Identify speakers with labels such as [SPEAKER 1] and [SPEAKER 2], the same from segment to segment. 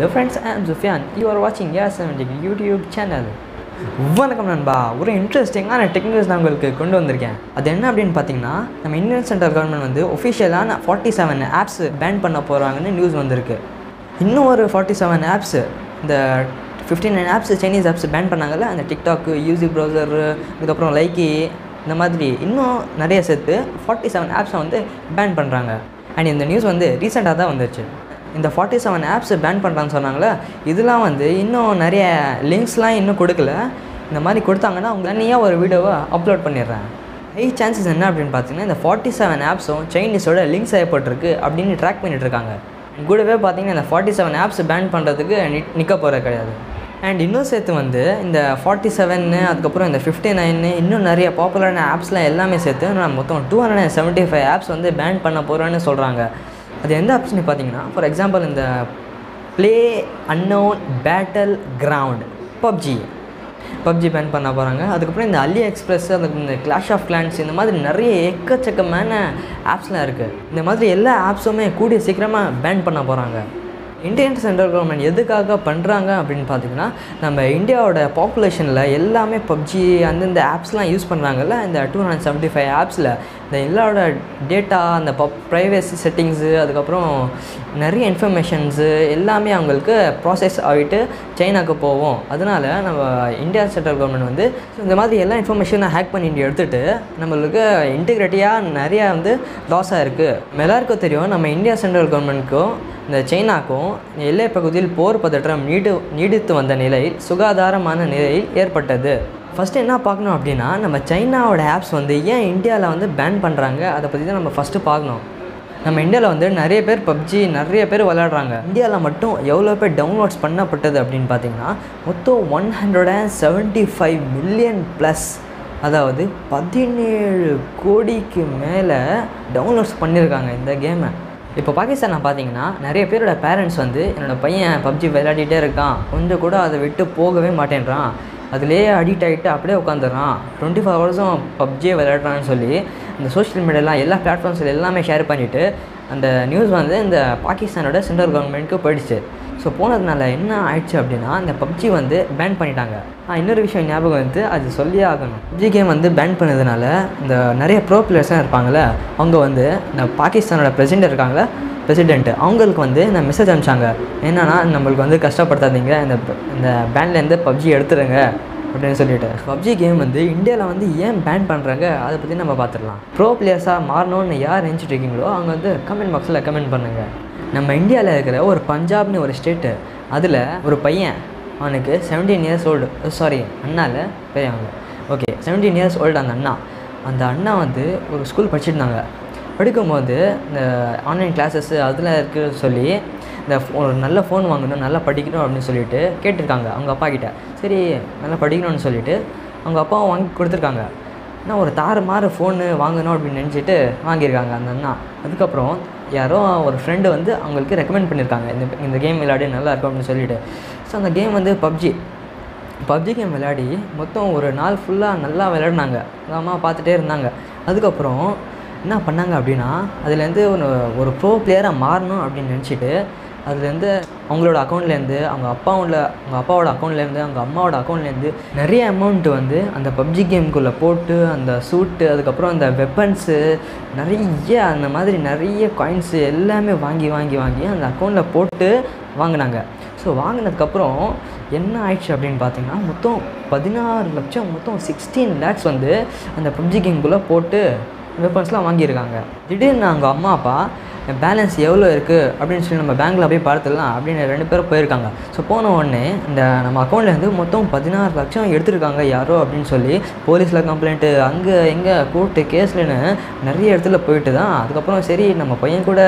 [SPEAKER 1] Hello friends, I am Sufyan. You are watching Yasemantic YouTube channel. வணக்கம் நண்பா ஒரு இன்ட்ரெஸ்டிங்கான டெக்னிக்ஸ் நான் உங்களுக்கு கொண்டு வந்திருக்கேன் அது என்ன அப்படின்னு பார்த்தீங்கன்னா நம்ம இந்தியன் சென்ட்ரல் கவர்மெண்ட் வந்து ஒஃபிஷியலான ஃபார்ட்டி செவன் ஆப்ஸ் பேன் பண்ண போகிறாங்கன்னு நியூஸ் வந்திருக்கு இன்னும் ஒரு ஃபார்ட்டி செவன் ஆப்ஸ் இந்த fifty nine apps Chinese apps ban பண்ணாங்கல்ல அந்த டிக்டாக்கு யூசிக் ப்ரௌசர் இதுக்கப்புறம் லைக்கி இந்த மாதிரி இன்னும் நிறைய சேர்த்து ஃபார்ட்டி செவன் ஆப்ஸை வந்து பேன் பண்ணுறாங்க அண்ட் இந்த நியூஸ் வந்து ரீசெண்டாக தான் வந்துருச்சு இந்த ஃபார்ட்டி செவன் ஆப்ஸ் பேன் பண்ணுறான்னு சொன்னாங்களே இதெல்லாம் வந்து இன்னும் நிறைய லிங்க்ஸ்லாம் இன்னும் கொடுக்கல இந்த மாதிரி கொடுத்தாங்கன்னா அவங்க தனியாக ஒரு வீடியோவை அப்லோட் பண்ணிடுறேன் ஹை சான்சஸ் என்ன அப்படின்னு பார்த்தீங்கன்னா இந்த ஃபார்ட்டி செவன் ஆப்ஸும் சைனீஸோட லிங்க்ஸ் செய்யப்பட்டிருக்கு அப்படின்னு ட்ராக் பண்ணிட்டு இருக்காங்க கூடவே பார்த்தீங்கன்னா இந்த ஃபார்ட்டி செவன் ஆப்ஸ் பேன் பண்ணுறதுக்கு நிற்க போகிறது கிடையாது அண்ட் இன்னும் சேர்த்து வந்து இந்த ஃபார்ட்டி செவன்னு அதுக்கப்புறம் இந்த ஃபிஃப்டி நைனு இன்னும் நிறைய பாப்புலரான ஆப்ஸ்லாம் எல்லாமே சேர்த்து நான் மொத்தம் two hundred and seventy five apps வந்து பேன் பண்ண போகிறேன்னு சொல்கிறாங்க அது எந்த ஆப்ஸ்னு பார்த்தீங்கன்னா ஃபார் எக்ஸாம்பிள் இந்த play unknown battle ground PUBG PUBG ban பண்ண போகிறாங்க அதுக்கப்புறம் இந்த அலி எக்ஸ்பிரஸ் அதுக்கு இந்த கிளாஷ் ஆஃப் கிளான்ஸ் இந்த மாதிரி நிறைய எக்கச்சக்கமான ஆப்ஸ்லாம் இருக்குது இந்த மாதிரி எல்லா ஆப்ஸுமே கூடிய சீக்கிரமாக பேன் பண்ண போகிறாங்க இந்தியன் சென்ட்ரல் கவர்மெண்ட் எதுக்காக பண்ணுறாங்க அப்படின்னு பார்த்தீங்கன்னா நம்ம இந்தியாவோட பாப்புலேஷனில் எல்லாமே பப்ஜி அந்தந்த ஆப்ஸ்லாம் யூஸ் பண்ணுறாங்கல்ல இந்த டூ ஹண்ட்ரட் செவன்ட்டி ஃபைவ் ஆப்ஸில் இந்த எல்லாரோட டேட்டா அந்த பப் ப்ரைவேசி செட்டிங்ஸு அதுக்கப்புறம் நிறைய இன்ஃபர்மேஷன்ஸு எல்லாமே அவங்களுக்கு ப்ராசஸ் ஆகிட்டு சைனாக்கு போவோம் அதனால் நம்ம இந்தியா சென்ட்ரல் கவர்மெண்ட் வந்து இந்த மாதிரி எல்லா இன்ஃபர்மேஷனை ஹேக் பண்ணிட்டு எடுத்துகிட்டு நம்மளுக்கு இன்டிகிரேட்டியாக நிறையா வந்து லாஸ் ஆகிருக்கு எல்லாருக்கும் தெரியும் நம்ம இந்தியா சென்ட்ரல் கவர்மெண்ட்டுக்கும் இந்த சைனாக்கும் எல்லை பகுதியில் போர் பதற்றம் நீடு நீடித்து வந்த நிலையில் சுகாதாரமான நிலையில் ஏற்பட்டது ஃபஸ்ட்டு என்ன பார்க்கணும் அப்படின்னா நம்ம சைனாவோட ஆப்ஸ் வந்து ஏன் இந்தியாவில் வந்து பேன் பண்ணுறாங்க அதை பற்றி தான் நம்ம ஃபஸ்ட்டு பார்க்கணும் நம்ம இந்தியாவில் வந்து நிறைய பேர் பப்ஜி நிறைய பேர் விளையாடுறாங்க இந்தியாவில் மட்டும் எவ்வளோ பேர் டவுன்லோட்ஸ் பண்ணப்பட்டது அப்படின்னு பார்த்தீங்கன்னா மொத்தம் one hundred and seventy five million plus அதாவது பதினேழு கோடிக்கு மேலே டவுன்லோட்ஸ் பண்ணியிருக்காங்க இந்த கேமை இப்போ பாகிஸ்தானில் பார்த்தீங்கன்னா நிறைய பேரோட பேரண்ட்ஸ் வந்து என்னோடய பையன் பப்ஜி விளையாடிட்டே இருக்கான் கொஞ்சம் கூட அதை விட்டு போகவே மாட்டேன்றான் அதுலேயே அடிக்ட் ஆகிட்டு அப்படியே உட்காந்துடுறான் டுவெண்ட்டி ஃபோர் ஹவர்ஸும் பப்ஜியை விளையாடுறான்னு சொல்லி இந்த சோஷியல் மீடியாலாம் எல்லா பிளாட்ஃபார்ம்ஸில் எல்லாமே ஷேர் பண்ணிவிட்டு அந்த நியூஸ் வந்து இந்த பாகிஸ்தானோட சென்ட்ரல் கவர்மெண்ட்டுக்கு போயிடுச்சு ஸோ போனதுனால என்ன ஆயிடுச்சு அப்படின்னா இந்த பப்ஜி வந்து பேன் பண்ணிட்டாங்க இன்னொரு விஷயம் ஞாபகம் வந்து அது சொல்லியே ஆகணும் பப்ஜி கேம் வந்து பேன் பண்ணதுனால இந்த நிறைய ப்ரோ பிளேயர்ஸ்லாம் இருப்பாங்கள்ல அவங்க வந்து இந்த பாகிஸ்தானோட பிரசிடென்ட் இருக்காங்களே பிரசிடென்ட்டு அவங்களுக்கு வந்து இந்த மெசேஜ் அனுப்பிச்சாங்க என்னன்னா நம்மளுக்கு வந்து கஷ்டப்படுத்தாதீங்க இந்த இந்த பேன்லேருந்து பப்ஜி எடுத்துருங்க அப்படின்னு சொல்லிட்டு பப்ஜி கேம் வந்து இந்தியாவில் வந்து ஏன் பேன் பண்ணுறாங்க அதை பற்றி நம்ம பார்த்துடலாம் ப்ரோ பிளேயர்ஸாக மாறணும்னு யார் நினச்சிட்டு இருக்கீங்களோ அவங்க வந்து கமெண்ட் பாக்ஸில் கமெண்ட் பண்ணுங்கள் நம்ம இந்தியாவில் இருக்கிற ஒரு பஞ்சாப்னு ஒரு ஸ்டேட்டு அதில் ஒரு பையன் அவனுக்கு செவன்டீன் இயர்ஸ் ஓல்டு சாரி அண்ணாவில் பெரியவங்க ஓகே செவன்டீன் இயர்ஸ் ஓல்டு அந்த அண்ணா அந்த அண்ணா வந்து ஒரு ஸ்கூல் படிச்சுருந்தாங்க படிக்கும்போது இந்த ஆன்லைன் கிளாஸஸ் அதில் இருக்கு சொல்லி இந்த ஒரு நல்ல ஃபோன் வாங்கணும் நல்லா படிக்கணும் அப்படின்னு சொல்லிட்டு கேட்டிருக்காங்க அவங்க அப்பா கிட்ட சரி நல்லா படிக்கணும்னு சொல்லிட்டு அவங்க அப்பாவும் வாங்கி கொடுத்துருக்காங்க ஆனால் ஒரு தாறு மாறு ஃபோனு வாங்கணும் அப்படின்னு நினச்சிட்டு வாங்கியிருக்காங்க அந்த அண்ணா அதுக்கப்புறம் யாரோ ஒரு ஃப்ரெண்டு வந்து அவங்களுக்கு ரெக்கமெண்ட் பண்ணியிருக்காங்க இந்த இந்த கேம் விளையாடி நல்லா இருக்கும் அப்படின்னு சொல்லிட்டு ஸோ அந்த கேம் வந்து பப்ஜி பப்ஜி கேம் விளையாடி மொத்தம் ஒரு நாள் ஃபுல்லாக நல்லா விளையாடினாங்க அம்மா பார்த்துட்டே இருந்தாங்க அதுக்கப்புறம் என்ன பண்ணாங்க அப்படின்னா அதுலேருந்து ஒரு ஒரு ப்ரோ பிளேயராக மாறணும் அப்படின்னு நினச்சிட்டு அதுலேருந்து அவங்களோட அக்கௌண்ட்லேருந்து அவங்க அப்பாவோட அவங்க அப்பாவோட அக்கௌண்ட்லேருந்து அவங்க அம்மாவோட அக்கௌண்ட்லேருந்து நிறைய அமௌண்ட் வந்து அந்த பப்ஜி கேமுக்குள்ளே போட்டு அந்த சூட்டு அதுக்கப்புறம் அந்த வெப்பன்ஸு நிறைய அந்த மாதிரி நிறைய காயின்ஸு எல்லாமே வாங்கி வாங்கி வாங்கி அந்த அக்கௌண்ட்டில் போட்டு வாங்கினாங்க ஸோ வாங்கினதுக்கப்புறம் என்ன ஆயிடுச்சு அப்படின்னு பார்த்தீங்கன்னா மொத்தம் பதினாறு லட்சம் மொத்தம் சிக்ஸ்டீன் லேக்ஸ் வந்து அந்த பப்ஜி கேம்குள்ளே போட்டு வெப்பன்ஸ்லாம் வாங்கியிருக்காங்க திடீர்னு அவங்க அம்மா அப்பா பேலன்ஸ் எவ்வளோ இருக்குது அப்படின்னு சொல்லி நம்ம பேங்க்கில் போய் பார்த்துடலாம் அப்படின்னு ரெண்டு பேரும் போயிருக்காங்க ஸோ போன உடனே இந்த நம்ம அக்கௌண்ட்லேருந்து மொத்தம் பதினாறு லட்சம் எடுத்திருக்காங்க யாரோ அப்படின்னு சொல்லி போலீஸில் கம்ப்ளைண்ட்டு அங்கே எங்கே கோர்ட்டு கேஸ்லன்னு நிறைய இடத்துல போயிட்டு தான் அதுக்கப்புறம் சரி நம்ம பையன் கூட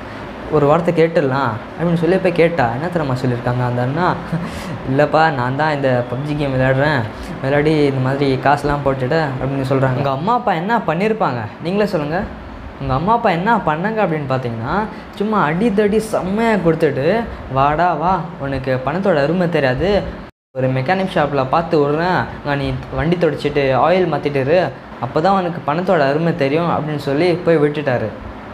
[SPEAKER 1] ஒரு வார்த்தை கேட்டுடலாம் அப்படின்னு சொல்லி போய் கேட்டா என்ன தெரியுமா சொல்லியிருக்காங்க அந்த அண்ணா இல்லைப்பா நான் தான் இந்த பப்ஜி கேம் விளையாடுறேன் விளையாடி இந்த மாதிரி காசுலாம் போட்டுட்டு அப்படின்னு சொல்கிறாங்க உங்கள் அம்மா அப்பா என்ன பண்ணியிருப்பாங்க நீங்களே சொல்லுங்கள் உங்கள் அம்மா அப்பா என்ன பண்ணாங்க அப்படின்னு பார்த்தீங்கன்னா சும்மா அடித்தடி செம்மையாக கொடுத்துட்டு வாடா வா உனக்கு பணத்தோட அருமை தெரியாது ஒரு மெக்கானிக் ஷாப்பில் பார்த்து விட்றேன் அங்கே நீ வண்டி தொடச்சிட்டு ஆயில் மாற்றிட்டு அப்போ தான் உனக்கு பணத்தோட அருமை தெரியும் அப்படின்னு சொல்லி போய் விட்டுட்டாரு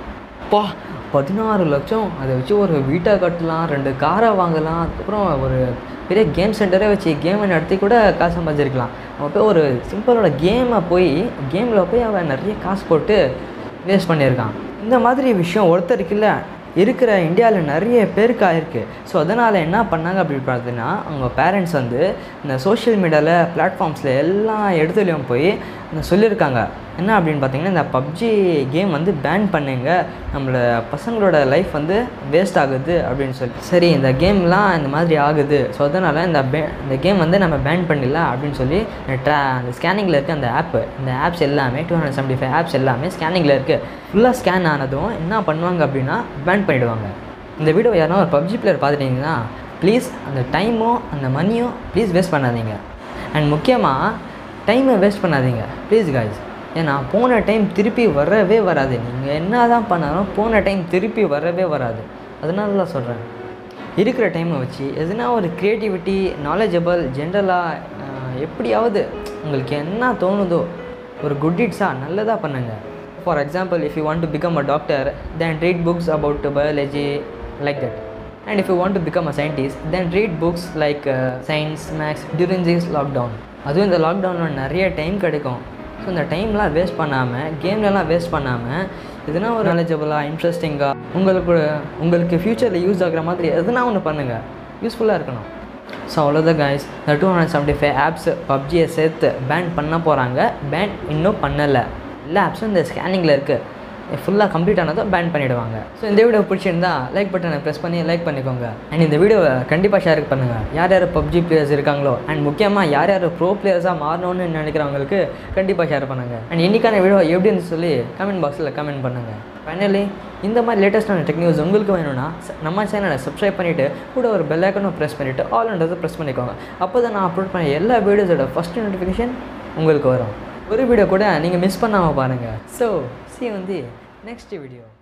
[SPEAKER 1] பா பதினாறு லட்சம் அதை வச்சு ஒரு வீட்டை கட்டலாம் ரெண்டு காரை வாங்கலாம் அதுக்கப்புறம் ஒரு பெரிய கேம் சென்டரே வச்சு கேமை நடத்தி கூட காசு சம்பாதிச்சிருக்கலாம் அவன் போய் ஒரு சிம்பிளோட கேமை போய் கேமில் போய் அவன் நிறைய காசு போட்டு வேஸ்ட் பண்ணியிருக்கான் இந்த மாதிரி விஷயம் ஒருத்தருக்கு இல்லை இருக்கிற இந்தியாவில் நிறைய பேருக்கு ஆயிருக்கு ஸோ அதனால் என்ன பண்ணாங்க அப்படின்னு பார்த்தீங்கன்னா அவங்க பேரண்ட்ஸ் வந்து இந்த சோஷியல் மீடியாவில் பிளாட்ஃபார்ம்ஸில் எல்லா இடத்துலையும் போய் இந்த சொல்லியிருக்காங்க என்ன அப்படின்னு பார்த்தீங்கன்னா இந்த பப்ஜி கேம் வந்து பேன் பண்ணுங்க நம்மள பசங்களோட லைஃப் வந்து வேஸ்ட் ஆகுது அப்படின்னு சொல்லி சரி இந்த கேம்லாம் இந்த மாதிரி ஆகுது ஸோ அதனால் இந்த பே இந்த கேம் வந்து நம்ம பேன் பண்ணிடலாம் அப்படின்னு சொல்லி ட்ரா அந்த ஸ்கேனிங்கில் இருக்க அந்த ஆப்பு இந்த ஆப்ஸ் எல்லாமே two hundred seventy five apps எல்லாமே ஸ்கேனிங்கில் இருக்குது ஃபுல்லாக ஸ்கேன் ஆனதும் என்ன பண்ணுவாங்க அப்படின்னா பேன் பண்ணிவிடுவாங்க இந்த வீடியோ யாரும் ஒரு பப்ஜி பிளேயர் பார்த்துட்டிங்கன்னா ப்ளீஸ் அந்த டைமும் அந்த மணியும் ப்ளீஸ் வேஸ்ட் பண்ணாதீங்க அண்ட் முக்கியமாக டைமை வேஸ்ட் பண்ணாதீங்க ப்ளீஸ் காய்ஸ் ஏன்னா போன டைம் திருப்பி வரவே வராது நீங்கள் என்ன தான் பண்ணாலும் போன டைம் திருப்பி வரவே வராது அதனால தான் சொல்கிறேன் இருக்கிற டைமை வச்சு எதுனா ஒரு க்ரியேட்டிவிட்டி நாலேஜபிள் ஜென்ரலாக எப்படியாவது உங்களுக்கு என்ன தோணுதோ ஒரு குட் டீட்ஸாக நல்லதாக பண்ணுங்கள் for example if you want to become a doctor then read books about biology like that and if you want to become a scientist then read books like science maths during this lockdown அதுவும் இந்த லாக்டவுனில் நிறைய time கிடைக்கும் so இந்த டைம்லாம் waste பண்ணாமல் கேம்லலாம் waste பண்ணாமல் எதுனா ஒரு நாலேஜபிளாக இன்ட்ரெஸ்டிங்காக உங்களுக்கு உங்களுக்கு ஃப்யூச்சரில் யூஸ் ஆகுற மாதிரி எதுனா ஒன்று பண்ணுங்கள் யூஸ்ஃபுல்லாக இருக்கணும் ஸோ அவ்வளோதான் கைஸ் இந்த two hundred seventy five apps பப்ஜியை சேர்த்து பேன் பண்ண போகிறாங்க பேன் இன்னும் பண்ணலை எல்லா ஆப்ஸும் இந்த ஸ்கேனிங்கில் இருக்குது ஃபுல்லாக கம்ப்ளீட் ஆனதும் பேன் பண்ணிவிடுவாங்க ஸோ இந்த வீடியோ பிடிச்சிருந்தா லைக் பட்டனை ப்ரெஸ் பண்ணி லைக் பண்ணிக்கோங்க அண்ட் இந்த வீடியோவை கண்டிப்பாக ஷேர் பண்ணுங்கள் யார் யார் பப்ஜி பிளேயர்ஸ் இருக்காங்களோ அண்ட் முக்கியமாக யார் யார் ப்ரோ பிளேயர்ஸாக மாறணும்னு நினைக்கிறவங்களுக்கு கண்டிப்பாக ஷேர் பண்ணுங்கள் அண்ட் இன்றைக்கான வீடியோ எப்படின்னு சொல்லி கமெண்ட் பாக்ஸில் கமெண்ட் பண்ணுங்கள் ஃபைனலி இந்த மாதிரி லேட்டஸ்ட்டான டெக் நியூஸ் உங்களுக்கு வேணும்னா ச- நம்ம சேனலை சப்ஸ்கிரைப் பண்ணிவிட்டு கூட ஒரு பெல் ஐக்கனும் ப்ரெஸ் பண்ணிவிட்டு ஆல்ன்றதை ப்ரெஸ் பண்ணிக்கோங்க அப்போ தான் நான் அப்லோட் பண்ண எல்லா வீடியோஸோட ஃபஸ்ட் நோட்டிஃபிகேஷன் உங்களுக்கு வரும் ஒரு வீடியோ கூட நீங்கள் மிஸ் பண்ணாமல் பாருங்கள் so see you in the next video